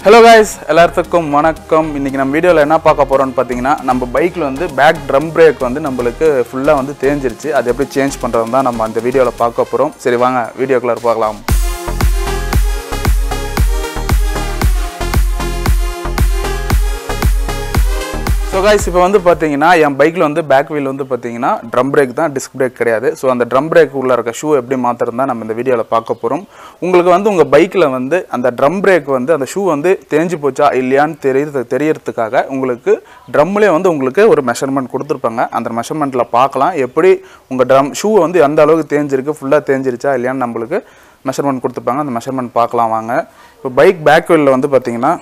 Hello guys எல்லாத்துக்கும் வணக்கம் இன்றைக்கி நம்ம வீடியோவில் என்ன பார்க்க போகிறோம்னு பார்த்தீங்கன்னா நம்ம பைக்கில் வந்து பேக் ட்ரம் பிரேக் வந்து நம்மளுக்கு ஃபுல்லாக வந்து தேஞ்சிருச்சு அது எப்படி சேஞ்ச் பண்ணுறது தான் நம்ம அந்த வீடியோவில் பார்க்க போகிறோம் சரி வாங்க வீடியோக்குள்ளே பார்க்கலாம் ஸோ காய்ஸ் இப்போ வந்து பார்த்தீங்கன்னா என் பைக்கில் வந்து பேக் வீல் வந்து பார்த்தீங்கன்னா ட்ரம் பிரேக் தான் டிஸ்க் பிரேக் கிடையாது ஸோ அந்த ட்ரம் பிரேக் உள்ள இருக்க ஷூ எப்படி மாற்றுறது தான் நம்ம இந்த வீடியோவில் பார்க்க போகிறோம் உங்களுக்கு வந்து உங்கள் பைக்கில் வந்து அந்த ட்ரம் பிரேக் வந்து அந்த ஷூ வந்து தேஞ்சு போச்சா இல்லையான்னு தெரியறது தெரியறதுக்காக உங்களுக்கு ட்ரம்லேயே வந்து உங்களுக்கு ஒரு மெஷர்மெண்ட் கொடுத்துருப்பாங்க அந்த மெஷர்மெண்ட்டில் பார்க்கலாம் எப்படி உங்கள் ட்ரம் ஷூ வந்து எந்த அளவுக்கு தேஞ்சிருக்கு ஃபுல்லாக தேஞ்சிருச்சா இல்லையான்னு நம்மளுக்கு மெஷர்மெண்ட் கொடுத்துருப்பாங்க அந்த மெஷர்மெண்ட் பார்க்கலாம் வாங்க இப்போ பைக் பேக் வீலில் வந்து பார்த்தீங்கன்னா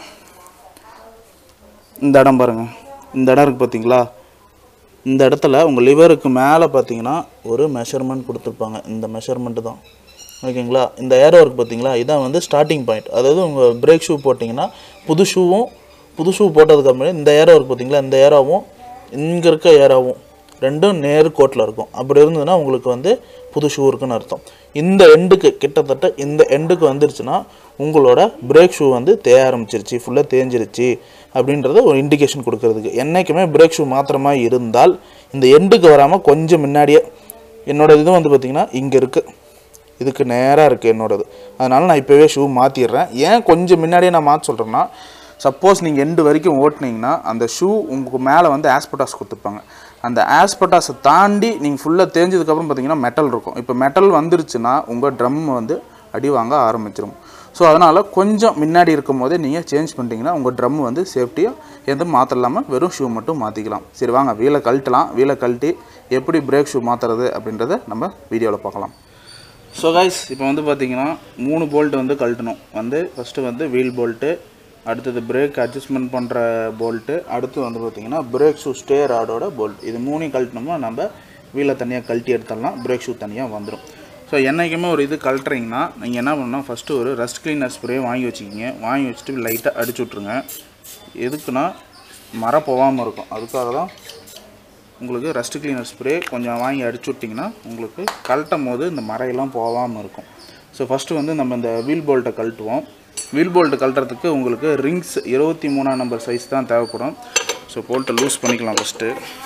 இந்த இடம் பாருங்க இந்த இடம் இருக்குது பார்த்தீங்களா இந்த இடத்துல உங்கள் லிவருக்கு மேலே பார்த்தீங்கன்னா ஒரு மெஷர்மெண்ட் கொடுத்துருப்பாங்க இந்த மெஷர்மெண்ட்டு தான் ஓகேங்களா இந்த ஏரோ இருக்குது பார்த்தீங்களா இதான் வந்து ஸ்டார்டிங் பாயிண்ட் அதாவது உங்கள் பிரேக் ஷூ போட்டிங்கன்னா புது ஷூவும் புது ஷூ போட்டதுக்கப்புறம் இந்த ஏரோ இருக்குது பார்த்தீங்களா இந்த ஏரோவும் இங்கே இருக்க ஏரோவும் ரெண்டும் நேர் கோட்டில் இருக்கும் அப்படி இருந்ததுன்னா உங்களுக்கு வந்து புது ஷூ இருக்குன்னு அர்த்தம் இந்த எண்டுக்கு கிட்டத்தட்ட இந்த எண்டுக்கு வந்துருச்சுன்னா உங்களோட பிரேக் ஷூ வந்து தேய ஆரம்பிச்சிருச்சு ஃபுல்லாக தேஞ்சிருச்சு அப்படின்றத ஒரு இண்டிகேஷன் கொடுக்கறதுக்கு என்றைக்குமே பிரேக் ஷூ மாத்திரமா இருந்தால் இந்த எண்டுக்கு வராமல் கொஞ்சம் முன்னாடியே என்னோட இது வந்து பார்த்திங்கன்னா இங்கே இருக்குது இதுக்கு நேராக இருக்குது என்னோடது அதனால் நான் இப்போவே ஷூ மாற்றிடுறேன் ஏன் கொஞ்சம் முன்னாடியே நான் மாற்ற சொல்கிறேன்னா சப்போஸ் நீங்கள் எண்டு வரைக்கும் ஓட்டுனீங்கன்னா அந்த ஷூ உங்களுக்கு மேலே வந்து ஆஸ்பட்டாஸ் கொடுத்துருப்பாங்க அந்த ஆஸ்பட்டாஸை தாண்டி நீங்கள் ஃபுல்லாக தேஞ்சதுக்கப்புறம் பார்த்தீங்கன்னா மெட்டல் இருக்கும் இப்போ மெட்டல் வந்துருச்சுன்னா உங்கள் ட்ரம் வந்து அடி வாங்க ஆரம்பிச்சிடும் ஸோ அதனால் கொஞ்சம் முன்னாடி இருக்கும் போதே நீங்கள் சேஞ்ச் பண்ணிட்டீங்கன்னா உங்கள் ட்ரம் வந்து சேஃப்டியாக எதுவும் மாற்ற இல்லாமல் வெறும் ஷூ மட்டும் மாற்றிக்கலாம் சரி வாங்க வீலை கழட்டலாம் வீலை கழட்டி எப்படி பிரேக் ஷூ மாற்றுறது அப்படின்றத நம்ம வீடியோவில் பார்க்கலாம் ஸோ கைஸ் இப்போ வந்து பார்த்தீங்கன்னா மூணு போல்ட் வந்து கழட்டணும் வந்து ஃபஸ்ட்டு வந்து வீல் போல்ட்டு அடுத்தது பிரேக் அட்ஜஸ்ட்மெண்ட் பண்ணுற போல்ட்டு அடுத்து வந்து பார்த்தீங்கன்னா பிரேக் ஷூ ஸ்டே ராடோட போல்ட் இது மூணையும் கழட்டினோம்னா நம்ம வீலை தனியாக கழட்டி எடுத்துடலாம் பிரேக் ஷூ தனியாக வந்துடும் ஸோ என்றைக்குமே ஒரு இது கழட்டுறீங்கன்னா நீங்கள் என்ன பண்ணணும் ஃபஸ்ட்டு ஒரு ரஸ்ட் கிளீனர் ஸ்ப்ரே வாங்கி வச்சுக்கிங்க வாங்கி வச்சுட்டு லைட்டாக அடிச்சு விட்ருங்க எதுக்குன்னா மரம் போகாமல் இருக்கும் அதுக்காக தான் உங்களுக்கு ரஸ்ட் கிளீனர் ஸ்ப்ரே கொஞ்சம் வாங்கி அடிச்சு விட்டிங்கன்னா உங்களுக்கு கழட்டும் போது இந்த மரையெல்லாம் போகாமல் இருக்கும் ஸோ ஃபஸ்ட்டு வந்து நம்ம இந்த வீல் போல்ட்டை கழட்டுவோம் வீல் போல்ட்டு கழட்டுறதுக்கு உங்களுக்கு ரிங்ஸ் இருபத்தி மூணாம் நம்பர் சைஸ் தான் தேவைப்படும் ஸோ போல்ட்டை லூஸ் பண்ணிக்கலாம் ஃபஸ்ட்டு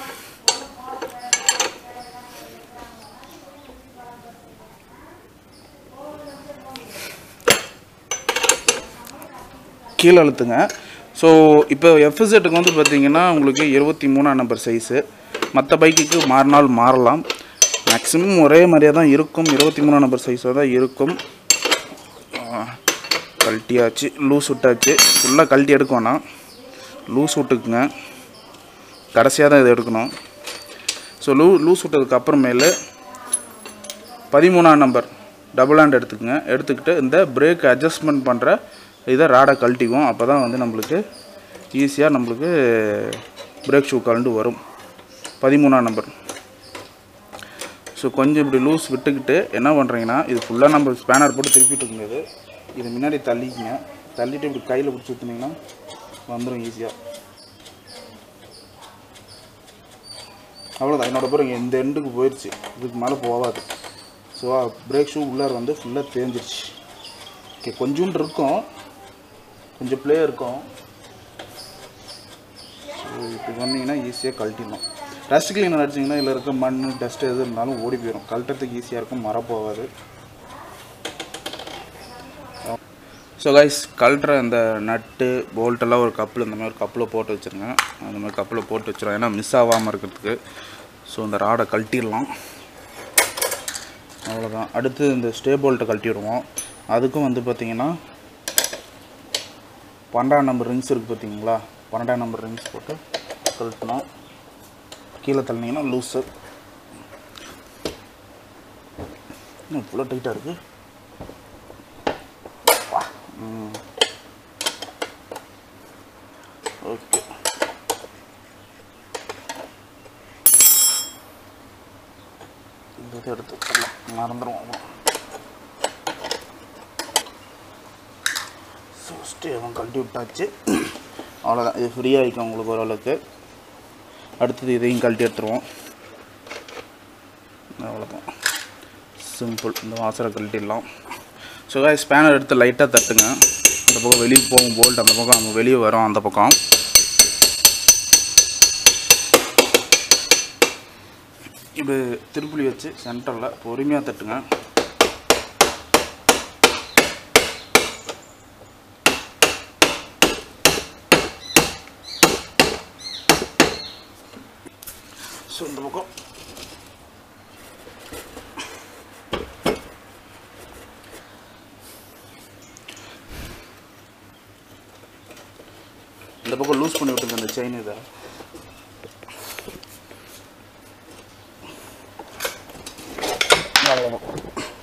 கீழே அழுத்துங்க ஸோ இப்போ எஃப்எஸ்எட்டுக்கு வந்து பார்த்தீங்கன்னா உங்களுக்கு இருபத்தி மூணாம் நம்பர் சைஸு மற்ற பைக்குக்கு மாறினால் மாறலாம் மேக்ஸிமம் ஒரே மாதிரியே தான் இருக்கும் இருபத்தி மூணாம் நம்பர் சைஸாக தான் இருக்கும் ஆ, கழட்டியாச்சு லூஸ் விட்டாச்சு ஃபுல்லாக கழட்டி எடுக்கணும் லூஸ் விட்டுக்குங்க கடைசியாக தான் இதை எடுக்கணும் ஸோ லூ லூஸ் விட்டதுக்கு அப்புறமேலு பதிமூணாம் நம்பர் டபுள் ஹேண்ட் எடுத்துக்கங்க எடுத்துக்கிட்டு இந்த பிரேக் அட்ஜஸ்ட்மெண்ட் பண்ணுற இதை ராடை கழட்டிக்குவோம் அப்போ தான் வந்து நம்மளுக்கு ஈஸியாக நம்மளுக்கு பிரேக் ஷூ கலண்டு வரும் பதிமூணாம் நம்பர் ஸோ கொஞ்சம் இப்படி லூஸ் விட்டுக்கிட்டு என்ன பண்ணுறீங்கன்னா இது ஃபுல்லாக நம்ம ஸ்பேனர் போட்டு திருப்பிட்டு முடியாது இது முன்னாடி தள்ளிக்கிங்க தள்ளிட்டு இப்படி கையில் பிடிச்சி ஊற்றுனீங்கன்னா வந்துடும் ஈஸியாக அவ்வளோதான் என்னோட பாருங்க இந்த எண்டுக்கு போயிடுச்சு இதுக்கு மேலே போகாது ஸோ பிரேக் ஷூ உள்ளார வந்து ஃபுல்லாக தேஞ்சிருச்சு ஓகே கொஞ்சோண்டு இருக்கும் கொஞ்சம் ப்ளே இருக்கும் ஸோ இப்படி வந்தீங்கன்னா ஈஸியாக கழட்டிடணும் டஸ்ட் கிளீனர் அடிச்சிங்கன்னா இதில் இருக்க மண் டஸ்ட் எது இருந்தாலும் ஓடி போயிடும் கழட்டுறதுக்கு ஈஸியாக இருக்கும் மரம் போகாது ஸோ கைஸ் கழட்டுற அந்த நட்டு போல்ட்டெல்லாம் ஒரு கப்பில் இந்த மாதிரி ஒரு கப்பில் போட்டு வச்சுருங்க அந்த மாதிரி கப்பில் போட்டு வச்சுருவோம் ஏன்னா மிஸ் ஆகாமல் இருக்கிறதுக்கு ஸோ இந்த ராடை கழட்டிடலாம் அவ்வளோதான் அடுத்து இந்த ஸ்டே போல்ட்டை கழட்டிடுவோம் அதுக்கும் வந்து பார்த்திங்கன்னா பன்னெண்டாம் நம்பர் ரிங்ஸ் இருக்குது பார்த்தீங்களா பன்னெண்டாம் நம்பர் ரிங்ஸ் போட்டு கழட்டணும் கீழே தள்ளினீங்கன்னா லூஸு இன்னும் இவ்வளோ டைட்டாக இருக்குது ஓகே இந்த இதை எடுத்து வச்சிடலாம் மறந்துடுவோம் ஃபஸ்ட்டு எதுவும் கழட்டி விட்டாச்சு அவ்வளோதான் இது ஃப்ரீயாக இருக்கும் உங்களுக்கு ஓரளவுக்கு அடுத்தது இதையும் கழட்டி எடுத்துருவோம் அவ்வளோதான் சிம்பிள் இந்த வாசரை கழட்டிடலாம் ஸோ ஸ்பேனர் எடுத்து லைட்டாக தட்டுங்க அந்த பக்கம் வெளியே போகும் போல்ட் அந்த பக்கம் நம்ம வெளியே வரோம் அந்த பக்கம் இப்படி திருப்புளி வச்சு சென்டரில் பொறுமையாக தட்டுங்க ஸோ இந்த பக்கம் இந்த பக்கம் லூஸ் பண்ணி விட்டுங்க இந்த செயின் இதை அவ்வளவுதான்.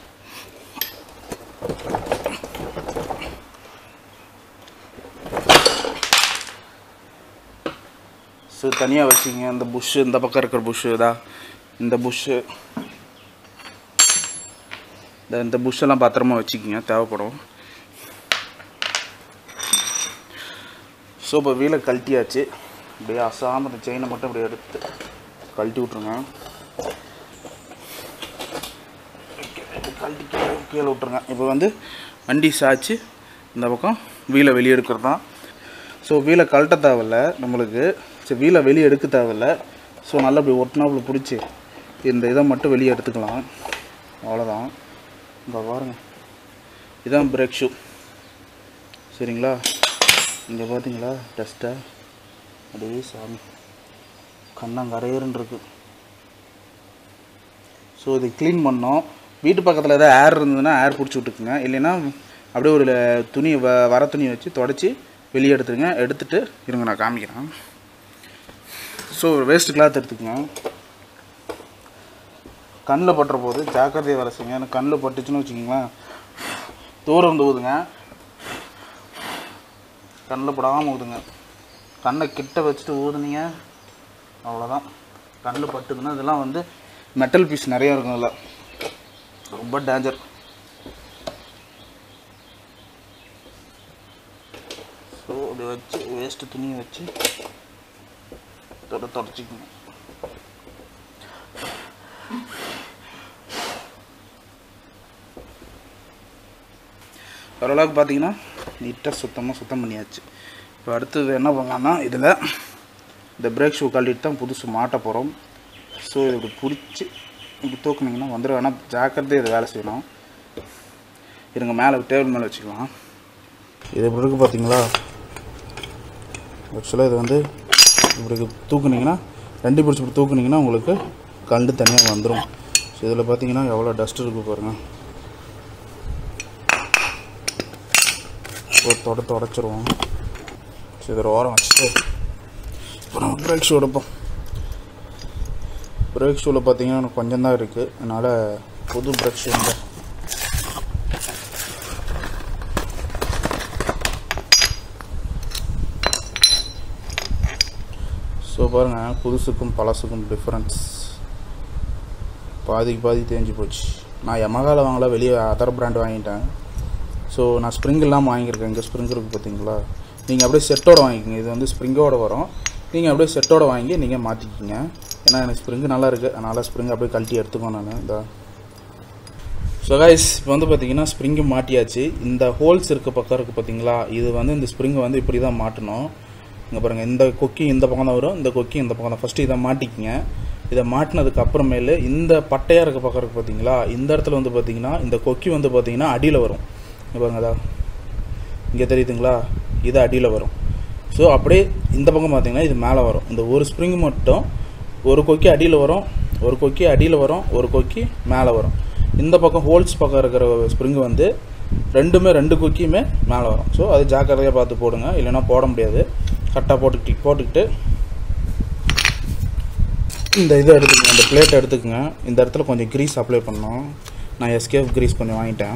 ஸோ தனியாக வச்சுங்க இந்த புஷ்ஷு இந்த பக்கம் இருக்கிற புஷ்ஷு இதா இந்த புஷ்ஷு இந்த இந்த புஷ்ஷெல்லாம் பத்திரமா வச்சுக்கிங்க தேவைப்படும் ஸோ இப்போ வீலை கழட்டியாச்சு அப்படியே அசாம இந்த செயினை மட்டும் அப்படியே எடுத்து கழட்டி விட்ருங்க கழட்டி கீழே கீழே விட்ருங்க இப்போ வந்து வண்டி சாய்ச்சி இந்த பக்கம் வீலை வெளியே எடுக்கிறது தான் ஸோ வீலை கழட்ட தேவையில்ல நம்மளுக்கு சரி வீலை வெளியே எடுக்க தேவையில்ல ஸோ நல்லா இப்படி ஒட்டினாப்புல பிடிச்சி இந்த இதை மட்டும் வெளியே எடுத்துக்கலாம் அவ்வளோதான் இங்கே பாருங்க இதான் பிரேக் ஷூ சரிங்களா இங்கே பார்த்தீங்களா டஸ்ட்டை அப்படியே சாமி கண்ணங்கரையருன்னு இருக்கு ஸோ இது க்ளீன் பண்ணோம் வீட்டு பக்கத்தில் ஏதாவது ஏர் இருந்ததுன்னா ஏர் பிடிச்சி விட்டுக்குங்க இல்லைன்னா அப்படியே ஒரு துணி வ வர துணியை வச்சு தொடச்சி வெளியே எடுத்துருங்க எடுத்துட்டு இருங்க நான் காமிக்கிறேன் ஸோ ஒரு வேஸ்ட் கிளாத் எடுத்துக்கங்க கண்ணில் பட்டுற போது ஜாக்கிரதையாக வேலை செய்யுங்க எனக்கு கண்ணில் பட்டுச்சுன்னு வச்சுக்கிங்களேன் தூரம் இருந்து ஊதுங்க கண்ணில் படாமல் ஊதுங்க கண்ணை கிட்ட வச்சுட்டு ஊதுனீங்க அவ்வளோதான் கண்ணில் பட்டுதுன்னா இதெல்லாம் வந்து மெட்டல் பீஸ் நிறையா இருக்கும் இதில் ரொம்ப டேஞ்சர் ஸோ அப்படி வச்சு வேஸ்ட்டு துணியை வச்சு தொட தொடச்சிக்கணும் ஓரளவுக்கு பார்த்தீங்கன்னா நீட்டாக சுத்தமாக சுத்தம் பண்ணியாச்சு இப்போ அடுத்தது என்ன பண்ணலாம்னா இதில் இந்த பிரேக் ஷூ கழட்டிட்டு தான் புதுசு மாட்ட போகிறோம் ஸோ இதை இப்படி பிடிச்சி இப்படி தூக்குனீங்கன்னா வந்துடும் ஆனால் ஜாக்கிரதை இதை வேலை செய்யணும் இருங்க மேலே டேபிள் மேலே வச்சுக்கலாம் இது இப்படி இருக்குது பார்த்தீங்களா ஆக்சுவலாக இது வந்து இப்படி தூக்குனீங்கன்னா ரெண்டு பிடிச்சி இப்படி தூக்குனீங்கன்னா உங்களுக்கு கண்டு தனியாக வந்துடும் ஸோ இதில் பார்த்தீங்கன்னா எவ்வளோ டஸ்ட் இருக்குது பாருங்கள் ஒரு தொட தொடச்சிருவோம் ஸோ இதில் ஓரம் வச்சுட்டு இப்போ நம்ம பிரேக் ஷூ எடுப்போம் பிரேக் ஷூவில் பார்த்தீங்கன்னா எனக்கு கொஞ்சம் தான் இருக்குது அதனால் புது பிரேக் ஷூ வந்து ஸோ பாருங்கள் புதுசுக்கும் பழசுக்கும் டிஃப்ரென்ஸ் பாதிக்கு பாதி தேஞ்சு போச்சு நான் எமகாவில் வாங்கல வெளியே அதர் பிராண்ட் வாங்கிட்டேன் ஸோ நான் ஸ்ப்ரிங் இல்லாமல் வாங்கியிருக்கேன் இங்கே ஸ்ப்ரிங் இருக்குது பார்த்தீங்களா நீங்கள் அப்படியே செட்டோட வாங்கிக்கோங்க இது வந்து ஸ்ப்ரிங்கோட வரும் நீங்கள் அப்படியே செட்டோட வாங்கி நீங்கள் மாற்றிக்கிங்க ஏன்னா எனக்கு ஸ்ப்ரிங்கு நல்லா இருக்குது அதனால் ஸ்ப்ரிங் அப்படியே கழட்டி எடுத்துக்கோ நான் இந்த ஸோ கைஸ் இப்போ வந்து பார்த்தீங்கன்னா ஸ்ப்ரிங்கு மாட்டியாச்சு இந்த ஹோல்ஸ் இருக்க பக்கம் இருக்குது பார்த்தீங்களா இது வந்து இந்த ஸ்ப்ரிங்கை வந்து இப்படி தான் மாட்டணும் இங்கே பாருங்கள் இந்த கொக்கி இந்த பக்கம் தான் வரும் இந்த கொக்கி இந்த பக்கம் தான் ஃபஸ்ட்டு இதை மாட்டிக்கிங்க இதை மாட்டினதுக்கு அப்புறமேலு இந்த பட்டையாக இருக்க பக்கம் இருக்குது பார்த்தீங்களா இந்த இடத்துல வந்து பார்த்தீங்கன்னா இந்த கொக்கி வந்து பார்த்தீங்கன்னா அடியில் வரும் இங்கே பாருங்க அதா இங்கே தெரியுதுங்களா இது அடியில் வரும் ஸோ அப்படியே இந்த பக்கம் பார்த்தீங்கன்னா இது மேலே வரும் இந்த ஒரு ஸ்ப்ரிங் மட்டும் ஒரு கொக்கி அடியில் வரும் ஒரு கொக்கி அடியில் வரும் ஒரு கொக்கி மேலே வரும் இந்த பக்கம் ஹோல்ஸ் பக்கம் இருக்கிற ஸ்ப்ரிங் வந்து ரெண்டுமே ரெண்டு கொக்கியுமே மேலே வரும் ஸோ அது ஜாக்கிரதையாக பார்த்து போடுங்க இல்லைன்னா போட முடியாது கரெக்டாக போட்டுக்கிட்டு போட்டுக்கிட்டு இந்த இதை எடுத்துக்கங்க இந்த பிளேட்டை எடுத்துக்கங்க இந்த இடத்துல கொஞ்சம் க்ரீஸ் அப்ளை பண்ணோம் நான் எஸ்கேப் க்ரீஸ் பண்ணி வாங்கிட்டேன்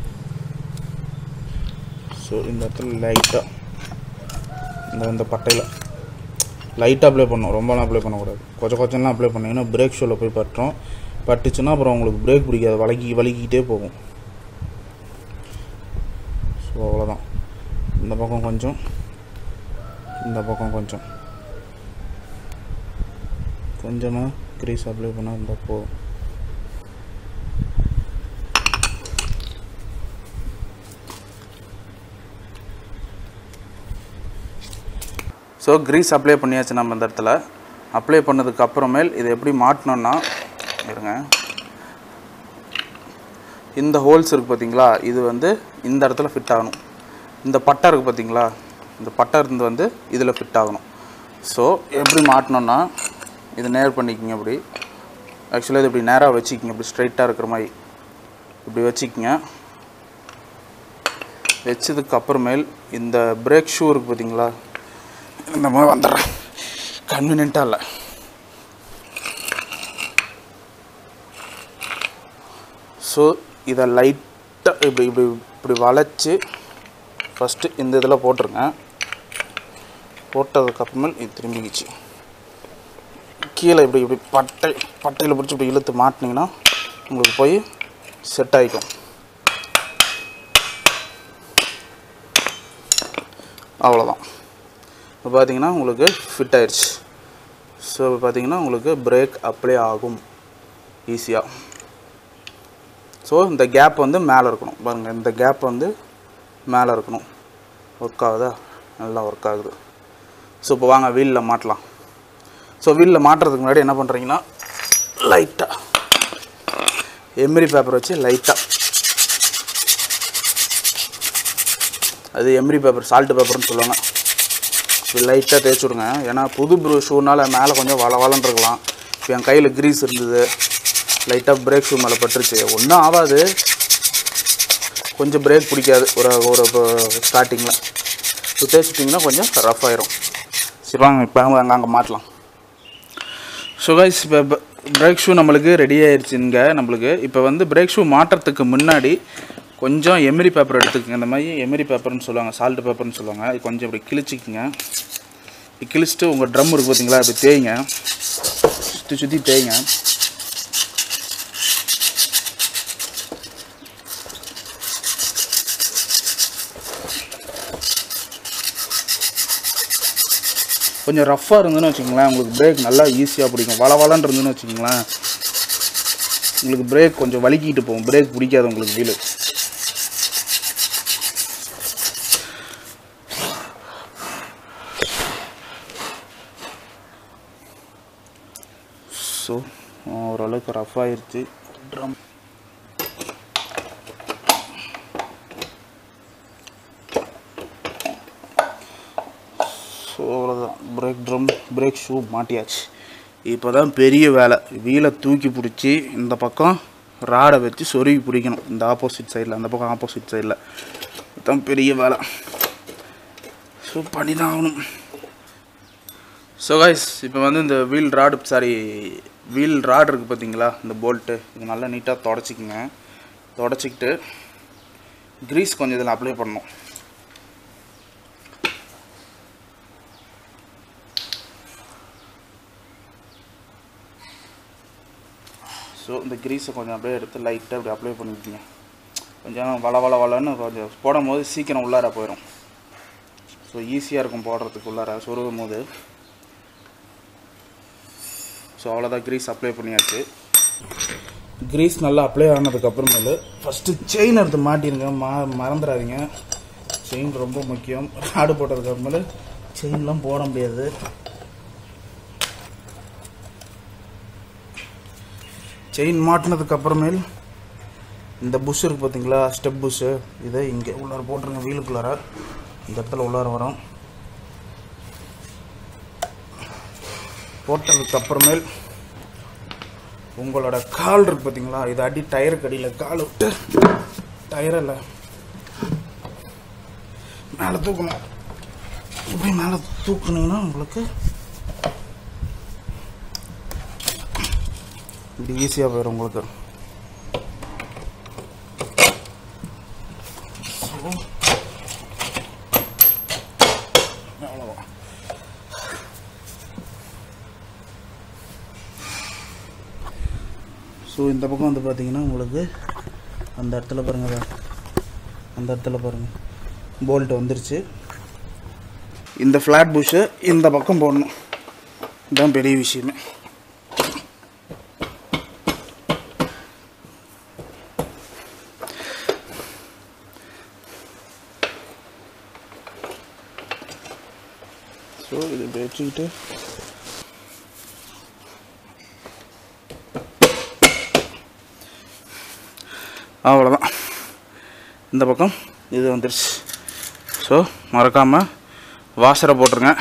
ஸோ இந்த இடத்துல லைட்டாக இந்த இந்த பட்டையில் லைட்டாக அப்ளை பண்ணணும் ரொம்பலாம் அப்ளை பண்ணக்கூடாது கொஞ்சம் கொஞ்சம்லாம் அப்ளை பண்ணிங்கன்னா பிரேக் ஷோவில் போய் பட்டுரும் பட்டுச்சுன்னா அப்புறம் உங்களுக்கு பிரேக் பிடிக்காது வலிக்கி வலிக்கிட்டே போகும் ஸோ அவ்வளோதான் இந்த பக்கம் கொஞ்சம் இந்த பக்கம் கொஞ்சம் கொஞ்சமாக க்ரீஸ் அப்ளை பண்ணால் இருந்தால் போதும் ஸோ க்ரீஸ் அப்ளை பண்ணியாச்சு நம்ம இந்த இடத்துல அப்ளை பண்ணதுக்கு அப்புறமேல் இதை எப்படி மாட்டணும்னா இருங்க இந்த ஹோல்ஸ் இருக்குது பார்த்தீங்களா இது வந்து இந்த இடத்துல ஃபிட் ஆகணும் இந்த பட்டை இருக்குது பார்த்தீங்களா இந்த பட்டை இருந்து வந்து இதில் ஃபிட் ஆகணும் ஸோ எப்படி மாட்டணும்னா இது நேர் பண்ணிக்கிங்க இப்படி ஆக்சுவலாக இது இப்படி நேராக வச்சுக்கிங்க இப்படி ஸ்ட்ரைட்டாக இருக்கிற மாதிரி இப்படி வச்சுக்கிங்க வச்சதுக்கு அப்புறமேல் இந்த பிரேக் ஷூ இருக்குது பார்த்தீங்களா இந்த மாதிரி வந்துடுறேன் கன்வீனியண்ட்டாக இல்லை ஸோ இதை லைட்டாக இப்படி இப்படி இப்படி வளைச்சி ஃபஸ்ட்டு இந்த இதில் போட்டுருங்க போட்டதுக்கப்புறமேல் இது திரும்பிக்கிச்சு கீழே இப்படி இப்படி பட்டை பட்டையில் பிடிச்சி இப்படி இழுத்து மாட்டினீங்கன்னா உங்களுக்கு போய் செட் ஆகிக்கும் அவ்வளோதான் இப்போ பார்த்தீங்கன்னா உங்களுக்கு ஃபிட் ஆயிடுச்சு ஸோ இப்போ பார்த்தீங்கன்னா உங்களுக்கு பிரேக் அப்ளை ஆகும் ஈஸியாக ஸோ இந்த கேப் வந்து மேலே இருக்கணும் பாருங்கள் இந்த கேப் வந்து மேலே இருக்கணும் ஒர்க் ஆகுதா நல்லா ஒர்க் ஆகுது ஸோ இப்போ வாங்க வீலில் மாட்டலாம் ஸோ வீலில் மாட்டுறதுக்கு முன்னாடி என்ன பண்ணுறீங்கன்னா லைட்டாக எம்ரி பேப்பர் வச்சு லைட்டாக அது எம்ரி பேப்பர் சால்ட் பேப்பர்னு சொல்லுவாங்க இப்படி லைட்டாக தேய்ச்சி விடுங்க ஏன்னா புது ப்ரூ ஷூனால் மேலே கொஞ்சம் வள வளன்னு இருக்கலாம் இப்போ என் கையில் க்ரீஸ் இருந்தது லைட்டாக பிரேக் ஷூ மேலே பட்டுருச்சு ஒன்றும் ஆகாது கொஞ்சம் பிரேக் பிடிக்காது ஒரு ஒரு ஸ்டார்டிங்கில் இப்போ தேய்ச்சிட்டிங்கன்னா கொஞ்சம் ரஃப் ஆயிரும் சரி வாங்க இப்போ அங்கே அங்கே மாட்டலாம் ஸோ கைஸ் இப்போ பிரேக் ஷூ நம்மளுக்கு ரெடி ஆயிடுச்சுங்க நம்மளுக்கு இப்போ வந்து பிரேக் ஷூ மாட்டுறதுக்கு முன்னாடி கொஞ்சம் எமிரி பேப்பர் எடுத்துக்கங்க இந்த மாதிரி எமிரி பேப்பர்னு சொல்லுவாங்க சால்ட் பேப்பர்னு சொல்லுவாங்க அது கொஞ்சம் இப்படி கிழிச்சிக்கங்க இப்படி கிழிச்சிட்டு உங்கள் ட்ரம் இருக்குது பார்த்தீங்களா அப்படி தேய்ங்க சுற்றி சுற்றி தேய்ங்க கொஞ்சம் ரஃப்பாக இருந்ததுன்னு வச்சுக்கோங்களேன் உங்களுக்கு பிரேக் நல்லா ஈஸியாக பிடிக்கும் வள வளன்னு இருந்துன்னு வச்சுக்கோங்களேன் உங்களுக்கு பிரேக் கொஞ்சம் வலிக்கிட்டு போகும் பிரேக் பிடிக்காது உங்களுக்கு வீலு ஸோ ஓரளவுக்கு ரஃப் ஆயிருச்சு ட்ரம் ஸோ அவ்வளோதான் பிரேக் ட்ரம் பிரேக் ஷூ மாட்டியாச்சு இப்போ தான் பெரிய வேலை வீலை தூக்கி பிடிச்சி இந்த பக்கம் ராடை வச்சு சொருகி பிடிக்கணும் இந்த ஆப்போசிட் சைடில் அந்த பக்கம் ஆப்போசிட் சைடில் இதுதான் பெரிய வேலை ஸோ பண்ணி தான் ஆகணும் ஸோ கைஸ் இப்போ வந்து இந்த wheel rod sorry wheel rod இருக்குது பார்த்தீங்களா இந்த போல்ட்டு இது நல்லா நீட்டாக தொடச்சிக்கங்க தொடச்சிக்கிட்டு க்ரீஸ் கொஞ்சம் இதில் அப்ளை பண்ணணும் ஸோ இந்த க்ரீஸை கொஞ்சம் அப்படியே எடுத்து லைட்டாக அப்படி அப்ளை பண்ணிக்கிங்க கொஞ்சம் வள வள வளன்னு கொஞ்சம் போடும் போது சீக்கிரம் உள்ளார போயிடும் ஸோ ஈஸியாக இருக்கும் போடுறதுக்கு உள்ளார சொருகும் போது ஸோ அவ்வளோதான் க்ரீஸ் அப்ளை பண்ணியாச்சு க்ரீஸ் நல்லா அப்ளை ஆனதுக்கப்புறமேலு ஃபஸ்ட்டு செயின் எடுத்து மாட்டிருங்க மா மறந்துடாதீங்க செயின் ரொம்ப முக்கியம் ராடு போட்டதுக்கப்புறமேலு செயின்லாம் போட முடியாது செயின் மாட்டினதுக்கு அப்புறமேல் இந்த புஷ் இருக்குது பார்த்தீங்களா ஸ்டெப் புஷ்ஷு இதை இங்கே உள்ளார போட்டுருங்க வீலுக்குள்ளார இந்த இடத்துல உள்ளார வரும் போட்டதுக்கு அப்புறமேல் உங்களோட கால் இருக்கு பார்த்தீங்களா இதை அடி டயருக்கு அடியில் கால் விட்டு டயரில் மேலே தூக்கணும் இப்படி மேலே தூக்குனீங்கன்னா உங்களுக்கு இப்படி ஈஸியாக போயிடும் உங்களுக்கு அவ்வளோதான் ஸோ இந்த பக்கம் வந்து பார்த்தீங்கன்னா உங்களுக்கு அந்த இடத்துல பாருங்க அந்த இடத்துல பாருங்கள் போல்ட் வந்துருச்சு இந்த ஃப்ளாட் புஷ்ஷை இந்த பக்கம் போடணும் இதுதான் பெரிய விஷயமே ஸோ ஸோ இது இப்படி வச்சுக்கிட்டு அவ்வளோதான் இந்த பக்கம் இது வந்துருச்சு ஸோ மறக்காமல் வாசரை போட்டுருங்க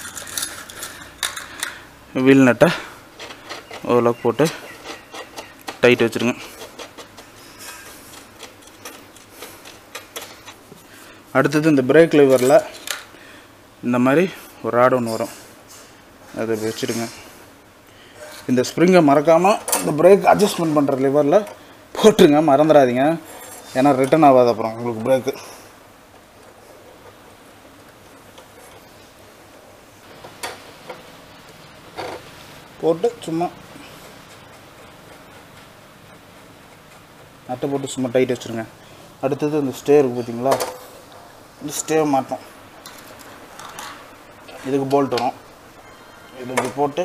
வீல் நட்டை ஓரளவுக்கு போட்டு டைட் வச்சுருங்க அடுத்தது இந்த பிரேக் லிவரில் இந்த மாதிரி ஒரு ராட் ஒன்று வரும் அதை இப்படி வச்சுடுங்க இந்த ஸ்ப்ரிங்கை மறக்காமல் இந்த பிரேக் அட்ஜஸ்ட்மெண்ட் பண்ணுற லிவரில் போட்டுருங்க மறந்துடாதீங்க ஏன்னா ரிட்டர்ன் ஆகாது அப்புறம் உங்களுக்கு பிரேக்கு போட்டு சும்மா நட்டை போட்டு சும்மா டைட் வச்சுருங்க அடுத்தது இந்த ஸ்டே இருக்குது பார்த்தீங்களா இந்த ஸ்டே மாட்டோம் இதுக்கு போல்ட் வரும் இது இப்படி போட்டு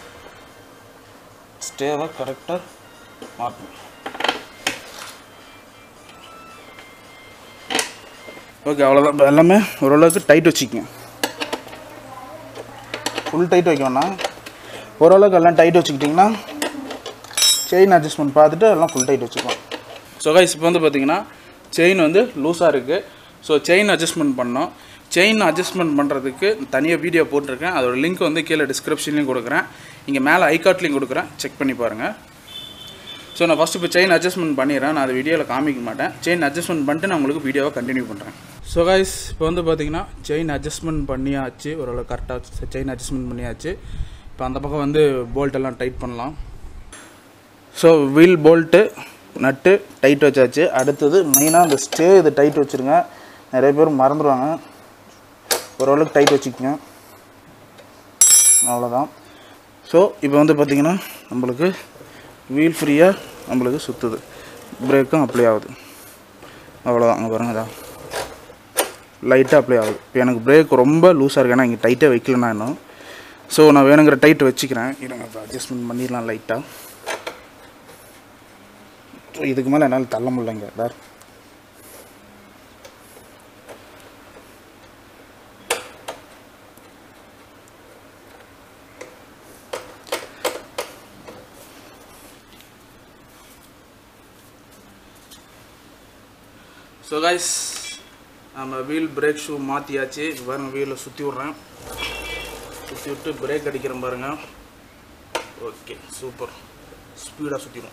ஸ்டேவை கரெக்டாக மாட்டணும் ஓகே அவ்வளோதான் இப்போ எல்லாமே ஓரளவுக்கு டைட் வச்சுக்கங்க ஃபுல் டைட் வைக்க வேணாம் ஓரளவுக்கு எல்லாம் டைட் வச்சுக்கிட்டிங்கன்னா செயின் அட்ஜஸ்ட்மெண்ட் பார்த்துட்டு எல்லாம் ஃபுல் டைட் வச்சுக்கலாம் ஸோ கைஸ் இப்போ வந்து பார்த்தீங்கன்னா செயின் வந்து லூஸாக இருக்குது ஸோ செயின் அட்ஜஸ்ட்மெண்ட் பண்ணோம் செயின் அட்ஜஸ்ட்மெண்ட் பண்ணுறதுக்கு தனியாக வீடியோ போட்டிருக்கேன் அதோட லிங்க் வந்து கீழே டிஸ்கிரிப்ஷன்லையும் கொடுக்குறேன் இங்கே மேலே ஐகார்ட்லையும் கொடுக்குறேன் செக் பண்ணி பாருங்கள் ஸோ நான் ஃபஸ்ட்டு இப்போ செயின் அட்ஜஸ்ட்மெண்ட் பண்ணிடுறேன் நான் அதை வீடியோவில் காமிக்க மாட்டேன் செயின் அட்ஜஸ்ட்மெண்ட் பண்ணிட்டு நான் உங்களுக்கு வீடியோவை கண்டினியூ பண்ணுறேன் ஸோ கைஸ் இப்போ வந்து பார்த்தீங்கன்னா செயின் அட்ஜஸ்ட்மெண்ட் பண்ணியாச்சு ஓரளவு கரெக்டாக செயின் அட்ஜஸ்ட்மெண்ட் பண்ணியாச்சு இப்போ அந்த பக்கம் வந்து போல்ட் எல்லாம் டைட் பண்ணலாம் so wheel bolt nut tight வச்சாச்சு அடுத்தது மெயினாக அந்த ஸ்டே இது டைட் வச்சுருங்க நிறைய பேர் மறந்துடுவாங்க ஓரளவுக்கு டைட் வச்சுக்கோங்க அவ்வளோதான் ஸோ இப்போ வந்து பார்த்திங்கன்னா நம்மளுக்கு வீல் ஃப்ரீயாக நம்மளுக்கு சுற்றுது பிரேக்கும் அப்ளை ஆகுது அவ்வளோதான் அங்கே பாருங்க அதான் லைட்டாக அப்ளை ஆகுது இப்போ எனக்கு பிரேக் ரொம்ப லூஸாக இருக்கு ஏன்னா இங்கே டைட்டாக வைக்கலனா இன்னும் ஸோ நான் வேணுங்கிற டைட் வச்சுக்கிறேன் இருங்க இப்போ அட்ஜஸ்ட்மெண்ட் பண்ணிடலாம் லைட்டாக ஸோ இதுக்கு மேலே என்னால் தள்ள முடியலைங்க சார் ஸோ கைஸ் நம்ம வீல் பிரேக் ஷூ மாற்றியாச்சு பாருங்க வீலில் சுற்றி விட்றேன் சுற்றி விட்டு பிரேக் அடிக்கிறேன் பாருங்க ஓகே சூப்பர் ஸ்பீடாக சுற்றிடும்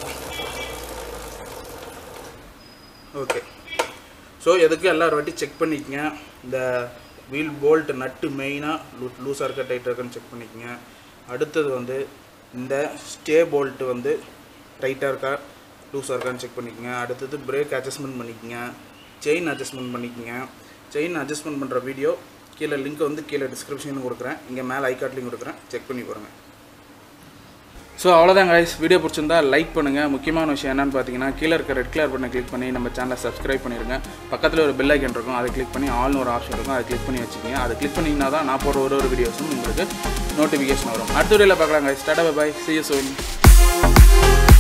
ஓகே ஸோ எதுக்கு எல்லாரும் வாட்டி செக் பண்ணிக்கங்க இந்த வீல் போல்ட் நட்டு மெயினாக லூ லூஸாக இருக்க டைட்டாக இருக்கான்னு செக் பண்ணிக்கங்க அடுத்தது வந்து இந்த ஸ்டே போல்ட்டு வந்து டைட்டாக இருக்கா லூஸாக இருக்கான்னு செக் பண்ணிக்கங்க அடுத்தது பிரேக் அட்ஜஸ்ட்மெண்ட் பண்ணிக்கங்க செயின் அட்ஜஸ்ட்மெண்ட் பண்ணிக்கங்க செயின் அட்ஜஸ்ட்மெண்ட் பண்ணுற வீடியோ கீழே லிங்க் வந்து கீழே டிஸ்கிரிப்ஷனும் கொடுக்குறேன் இங்கே மேலே ஐகார்ட்லையும் கொடுக்குறேன் செக் பண்ணி பாருங்கள் ஸோ அவ்வளோதான் கைஸ் வீடியோ பிடிச்சிருந்தா லைக் பண்ணுங்கள் முக்கியமான விஷயம் என்னன்னு பார்த்தீங்கன்னா கீழே இருக்க ரெட் கலர் பண்ண கிளிக் பண்ணி நம்ம சேனலை சப்ஸ்கிரைப் பண்ணிடுங்க பக்கத்தில் ஒரு பெல் ஐக்கன் இருக்கும் அதை கிளிக் பண்ணி ஆல்னு ஒரு ஆப்ஷன் இருக்கும் அதை கிளிக் பண்ணி வச்சுக்கோங்க அதை கிளிக் பண்ணிங்கன்னா தான் நான் போடுற ஒரு ஒரு வீடியோஸும் உங்களுக்கு நோட்டிஃபிகேஷன் வரும் அடுத்த வீடியோவில் பார்க்கலாம் guys tata bye see you zone